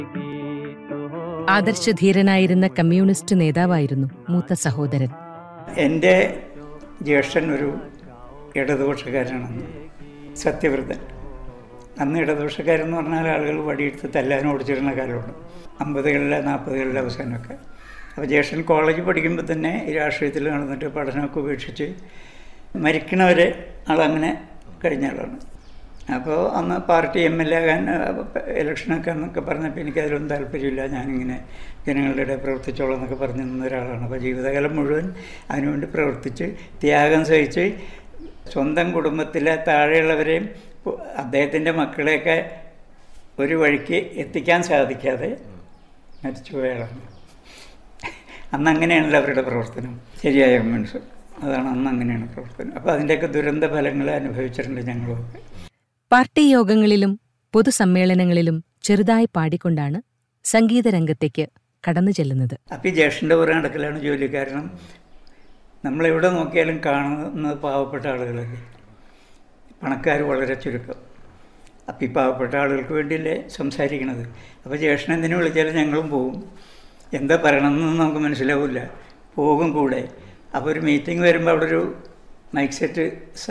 ആദർശധീരനായിരുന്ന communist നേതാവായിരുന്നു മൂത്ത സഹോദരൻ എൻ്റെ ജ്യേഷ്ഠൻ ഒരു ഇടതുപക്ഷക്കാരനാണ് സത്യവ്രതൻ അന്ന് ഇടതുപക്ഷക്കാരെന്ന് പറഞ്ഞാൽ ആളുകൾ വടിയെടുത്ത് തല്ലാനും ഓടിച്ചിരുന്ന കാലമുണ്ട് അമ്പതുകളിലെ നാൽപ്പതുകളിലെ അവസാനമൊക്കെ അപ്പോൾ ജ്യേഷ്ഠൻ കോളേജിൽ പഠിക്കുമ്പോൾ തന്നെ ഈ രാഷ്ട്രീയത്തിൽ നടന്നിട്ട് പഠനമൊക്കെ ഉപേക്ഷിച്ച് മരിക്കണവരെ ആളങ്ങനെ കഴിഞ്ഞ ആളാണ് അപ്പോൾ അന്ന് പാർട്ടി എം എൽ എ ആകാൻ ഇലക്ഷനൊക്കെ എന്നൊക്കെ പറഞ്ഞപ്പോൾ എനിക്കതിലൊന്നും താല്പര്യമില്ല ഞാനിങ്ങനെ ജനങ്ങളുടെ ഇടയിൽ പ്രവർത്തിച്ചോളാം എന്നൊക്കെ പറഞ്ഞു നിന്ന ഒരാളാണ് അപ്പോൾ ജീവിതകാലം മുഴുവൻ അതിനുവേണ്ടി പ്രവർത്തിച്ച് ത്യാഗം സഹിച്ച് സ്വന്തം കുടുംബത്തിലെ താഴെയുള്ളവരെയും അദ്ദേഹത്തിൻ്റെ മക്കളെയൊക്കെ ഒരു വഴിക്ക് എത്തിക്കാൻ സാധിക്കാതെ മരിച്ചുപോയയാളാണ് അന്ന് അങ്ങനെയാണല്ലോ അവരുടെ പ്രവർത്തനം ശരിയായ കമ്മ്യൂണിസം അതാണ് അന്ന് അങ്ങനെയാണ് പ്രവർത്തനം അപ്പോൾ അതിൻ്റെയൊക്കെ ദുരന്ത ഫലങ്ങൾ അനുഭവിച്ചിട്ടുണ്ട് ഞങ്ങളൊക്കെ പാർട്ടി യോഗങ്ങളിലും പൊതുസമ്മേളനങ്ങളിലും ചെറുതായി പാടിക്കൊണ്ടാണ് സംഗീതരംഗത്തേക്ക് കടന്നു ചെല്ലുന്നത് അപ്പം ഈ ജ്യേഷ്ഠൻ്റെ പുറകെ നടക്കലാണ് ജോലി കാരണം നമ്മളെവിടെ നോക്കിയാലും കാണുന്നത് പാവപ്പെട്ട ആളുകളല്ലേ പണക്കാർ വളരെ ചുരുക്കം അപ്പം ഈ പാവപ്പെട്ട ആളുകൾക്ക് വേണ്ടിയല്ലേ സംസാരിക്കണത് അപ്പോൾ ജ്യേഷ്ഠൻ എന്തിനു വിളിച്ചാലും ഞങ്ങളും പോകും എന്താ പറയണമെന്ന് നമുക്ക് മനസ്സിലാവില്ല പോകും കൂടെ അപ്പോൾ ഒരു മീറ്റിംഗ് വരുമ്പോൾ അവിടെ ഒരു മൈക്ക് സെറ്റ്